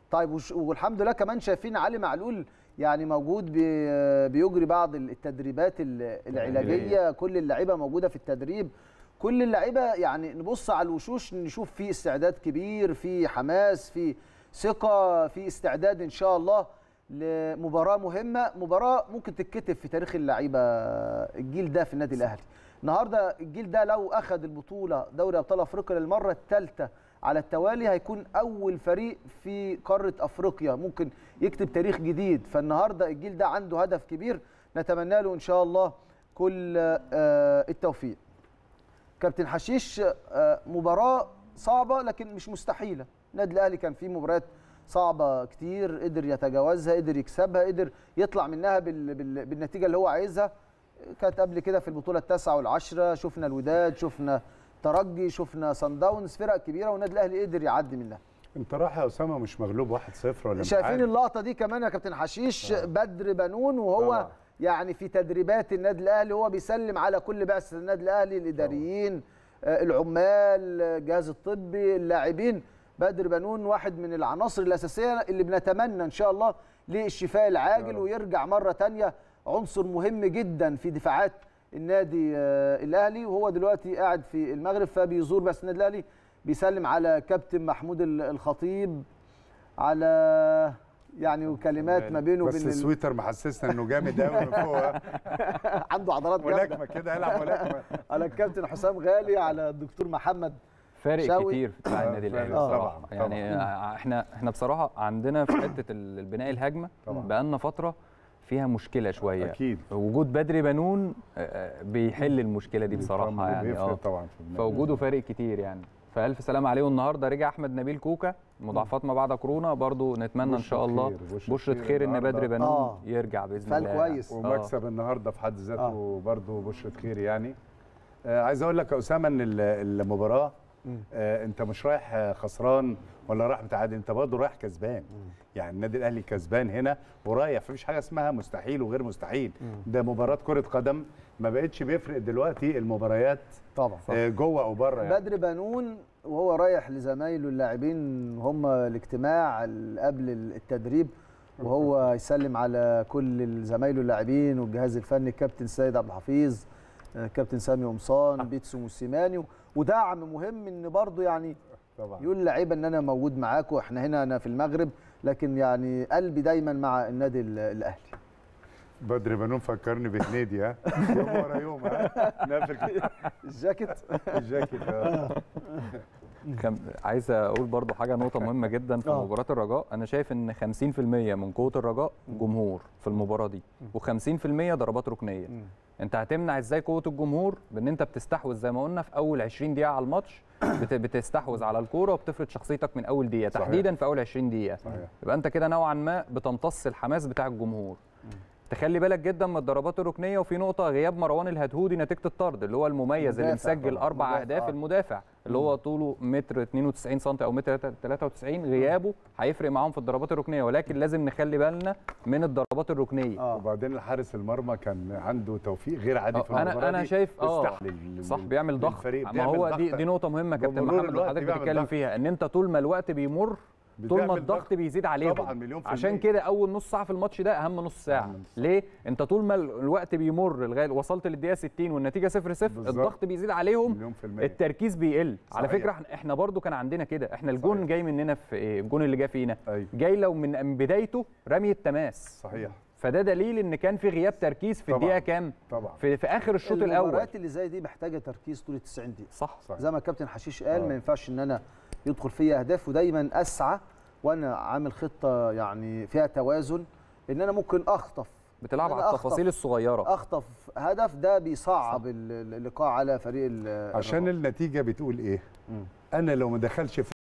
طيب وش- والحمد لله كمان شايفين علي معلول يعني موجود بي- بيجري بعض التدريبات ال- العلاجيه كل اللعيبه موجوده في التدريب كل اللعيبه يعني نبص على الوشوش نشوف في استعداد كبير في حماس في ثقه في استعداد ان شاء الله لمباراه مهمه مباراه ممكن تتكتب في تاريخ اللعيبه الجيل ده في النادي الاهلي النهارده الجيل ده لو اخذ البطوله دوري ابطال افريقيا للمره الثالثه على التوالي هيكون اول فريق في قاره افريقيا ممكن يكتب تاريخ جديد فالنهارده الجيل ده عنده هدف كبير نتمنى له ان شاء الله كل آه، التوفيق كابتن حشيش آه، مباراه صعبه لكن مش مستحيله النادي الاهلي كان فيه مباريات صعبه كتير قدر يتجاوزها قدر يكسبها قدر يطلع منها بال... بال... بالنتيجه اللي هو عايزها كانت قبل كده في البطوله التاسعه والعشره شفنا الوداد شفنا ترجي شفنا صن داونز فرق كبيره والنادي الاهلي قدر يعدي منها انت رايح يا اسامه مش مغلوب 1-0 ولا شايفين متعادل؟ اللقطه دي كمان يا كابتن حشيش بدر بنون وهو طبعا. يعني في تدريبات النادي الاهلي هو بيسلم على كل بعثه النادي الاهلي الاداريين آه، العمال آه، الجهاز الطبي اللاعبين بدر بنون واحد من العناصر الاساسيه اللي بنتمنى ان شاء الله للشفاء العاجل ويرجع مره تانية عنصر مهم جدا في دفاعات النادي آه، الاهلي وهو دلوقتي قاعد في المغرب فبيزور بس النادي الاهلي بيسلم على كابتن محمود ال- الخطيب على يعني كلمات ما بينه بس وبين ال- السويتر محسسنا انه جامد قوي من فوق ها؟ عنده عضلات ملاكمه جامده كده يلعب ملاكمه على الكابتن حسام غالي على الدكتور محمد فارق شوقي. كتير في دفاع آه، النادي فارق الاهلي طبعاً، بصراحه طبعاً. يعني احنا احنا بصراحه عندنا في حته ال- البناء الهجمه طبعاً. بقالنا فتره فيها مشكله شويه اكيد وجود بدري بنون آه، آه، بيحل المشكله دي بصراحه يعني بيفرق اه طبعا في البناء. فوجوده فارق كتير يعني فالف سلام عليه والنهارده رجع احمد نبيل كوكا مضاعفات ما بعد كورونا برضو نتمنى ان بشرة شاء الله خير، بشرة بشرة خير خير ان النهاردة. بدري بنون آه. يرجع باذن فال الله كويس. آه. ومكسب النهارده في حد ذاته آه. برضه بشرة خير يعني آه عايز اقول لك يا اسامه ان ال- المباراه آه انت مش رايح آه، خسران ولا رايح متعادل انت برضه رايح كسبان يعني النادي الاهلي كسبان هنا ورايح فمفيش حاجه اسمها مستحيل وغير مستحيل ده مباراه كره قدم ما بقتش بيفرق دلوقتي المباريات طبعا آه جوه او بره يعني بدر بنون وهو رايح لزمايله اللاعبين هم الاجتماع ال- قبل التدريب وهو يسلم على كل زمايله اللاعبين والجهاز الفني الكابتن سيد عبد الحفيظ آه، كابتن سامي قمصان بيتسو موسيماني ودعم مهم ان برضه يعني طبعا يقول للعيبه ان انا موجود معاكم احنا هنا انا في المغرب لكن يعني قلبي دايما مع النادي ال- الاهلي بدر بنون فكرني بهنيدي ها يوم ورا يوم ها نافل الجاكيت الجاكيت آه. كم عايز اقول برضو حاجه نقطه مهمه جدا في آه. مباراه الرجاء انا شايف ان 50% من قوه الرجاء جمهور في المباراه دي و50% ضربات ركنيه انت هتمنع ازاي قوه الجمهور بان انت بتستحوذ زي ما قلنا في اول 20 دقيقه على الماتش بت- بتستحوذ على الكوره وبتفرض شخصيتك من اول دقيقه صحيح. تحديدا في اول 20 دقيقه صحيح. يبقى انت كده نوعا ما بتمتص الحماس بتاع الجمهور تخلي بالك جدا من الضربات الركنيه وفي نقطه غياب مروان الهدهودي نتيجه الطرد اللي هو المميز اللي مدافع مسجل طبعاً، اربع مدافع، اهداف آه. المدافع اللي هو طوله متر 92 سم او متر 93 غيابه هيفرق معاهم في الضربات الركنيه ولكن لازم نخلي بالنا من الضربات الركنيه اه وبعدين الحارس المرمى كان عنده توفيق غير عادي في آه، المباراه انا انا دي. شايف اه استحلل صح بيعمل ضغط للفريق. ما بيعمل هو دي ضغط. دي نقطه مهمه كابتن بمرور محمد الوقت وحضرتك بيعمل بتتكلم ضغط. فيها ان انت طول ما الوقت بيمر طول ما بتعمل الضغط ضغط. بيزيد عليهم طبعاً، مليون في عشان المية. كده اول نص ساعه في الماتش ده اهم نص ساعه أهم نص ليه انت طول ما الوقت بيمر لغايه وصلت للدقيقه 60 والنتيجه 0 0 بالظبط. الضغط بيزيد عليهم مليون في المية التركيز بيقل على صحيح. فكره إحنا- احنا برضو كان عندنا كده احنا الجون صحيح. جاي مننا في ايه الجون اللي جاي فينا أيوة. جاي لو من من بدايته رمي التماس صحيح فده دليل ان كان في غياب تركيز في طبعاً. الدقيقه كام طبعا في, في اخر الشوط الاول المباريات اللي زي دي محتاجه تركيز طول ال 90 دقيقه صح صحيح. زي ما الكابتن حشيش قال آه. ما ينفعش ان انا يدخل فيا اهداف ودايما اسعى وانا عامل خطه يعني فيها توازن ان انا ممكن اخطف بتلعب أنا على أخطف- التفاصيل الصغيره اخطف هدف ده بيصعب ال- اللقاء على فريق ال- عشان الرجاء. النتيجه بتقول ايه مم. انا لو ما دخلش في